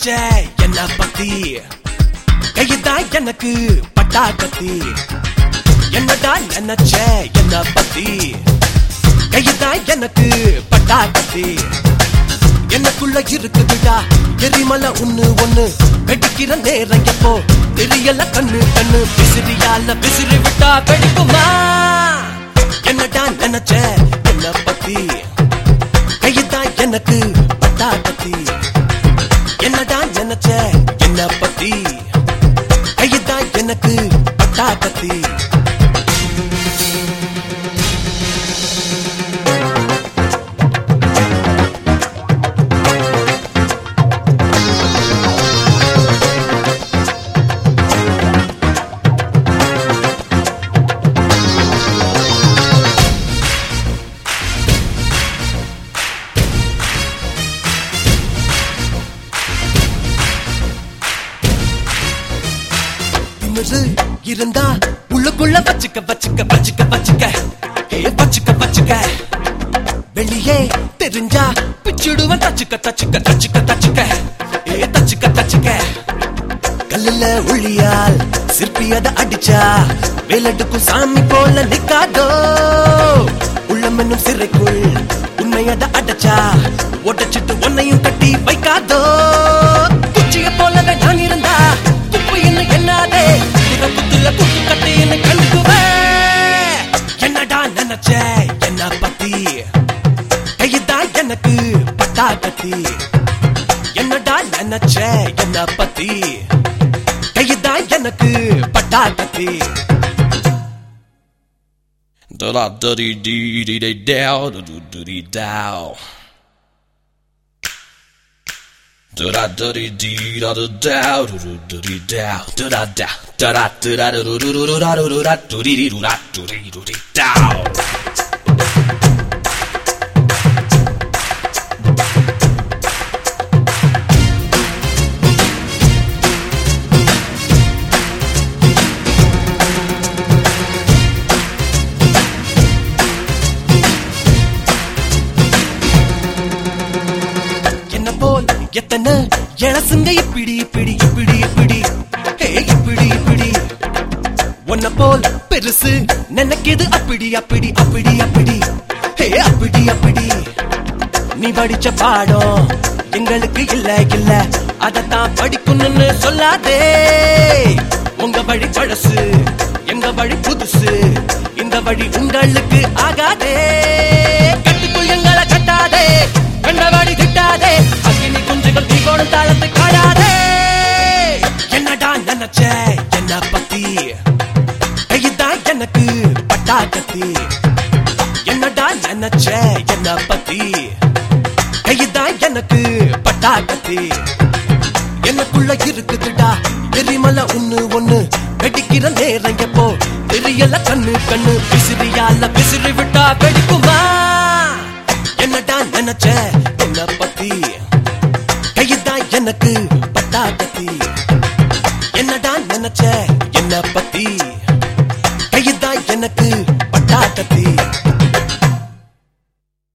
நினைச்ச என்ன பத்தி கையுதான் எனக்கு பட்டா கத்தி என்னடா நினைச்ச என்ன பத்தி கையுதான் எனக்கு பட்டா கத்தி எனக்குள்ள இருக்குதுடா எரிமலை ஒண்ணு ஒண்ணு வெடிக்கிற நேரம் எப்போ தெரியல கண்ணு கண்ணு விசிறியால விசிறி விட்டா வெடிக்குமா என்னடா நினைச்ச என்ன பத்தி கையுதான் எனக்கு பட்டா கத்தி என்னடா நினைச்ச என்ன பத்தி கையுதான் எனக்கு பட்டா கத்தி திமிரு இருந்தா உள்ளுக்குள்ள வச்சுக்க வச்சுக்க வச்சுக்க வச்சுக்க ஏ வச்சுக்க வச்சுக்க வெளியே தெரிஞ்சா பிச்சுடுவன் தச்சுக்க தச்சுக்க தச்சுக்க தச்சுக்க ஏ தச்சுக்க தச்சுக்க கல்லுல உள்ளியால் சிற்பி அத அடிச்சா வேலட்டுக்கும் சாமி போல நிக்காதோ உள்ளம் என்னும் சிறைக்குள் உண்மை அத அடைச்சா ஒட்டச்சிட்டு உன்னையும் கட்டி வைக்காதோ குச்சிய போலவே நான் இருந்தா துப்பு என்ன என்னாதே குத்துல குத்து கட்டி என்ன கண்டுக்குவே என்னடா நினைச்ச என்ன பத்தி கையுதான் எனக்கு பட்டா கத்தி என்னடா நினைச்ச என்ன பத்தி கையுதான் எனக்கு பட்டா கத்தி Da da da dee dee dee dee dow da do do dee dow. Da da da dee dee da da dow do do do dee dow. Da da da da da da da do do do do da do do da do dee dee do da do dee do dee dow. என்ன போல் எத்தனை இளசுங்க இப்படி இப்படி இப்படி இப்படி ஹே இப்படி இப்படி உன்ன போல் பெருசு நினைக்குது அப்படி அப்படி அப்படி அப்படி ஹே அப்படி அப்படி நீ படிச்ச பாடம் எங்களுக்கு இல்ல இல்ல அதத்தான் படிக்கணும்னு சொல்லாதே உங்க வழி பழசு எங்க வழி புதுசு இந்த வழி உங்களுக்கு ஆகாதே கட்டுக்குள் எங்களை கட்டாதே கண்டவாடி திட்டாதே அக்கினி குஞ்சுகள் தீகோடும் தாளத்தை காடாதே என்னடா நினைச்ச என்ன பத்தி கையுதான் எனக்கு பட்டா கத்தி என்னடா நினைச்ச என்ன பத்தி கையுதான் எனக்கு பட்டா கத்தி எனக்குள்ள இருக்குதுடா எரிமலை ஒண்ணு ஒண்ணு வெடிக்கிற நேரம் எப்போ தெரியல கண்ணு கண்ணு விசிறியால விசிறி விட்டா வெடிக்குமா என்னடா நினைச்ச என்ன பத்தி கையுதான் எனக்கு பட்டா கத்தி என்னடா நினைச்ச என்ன பத்தி கையுதான் எனக்கு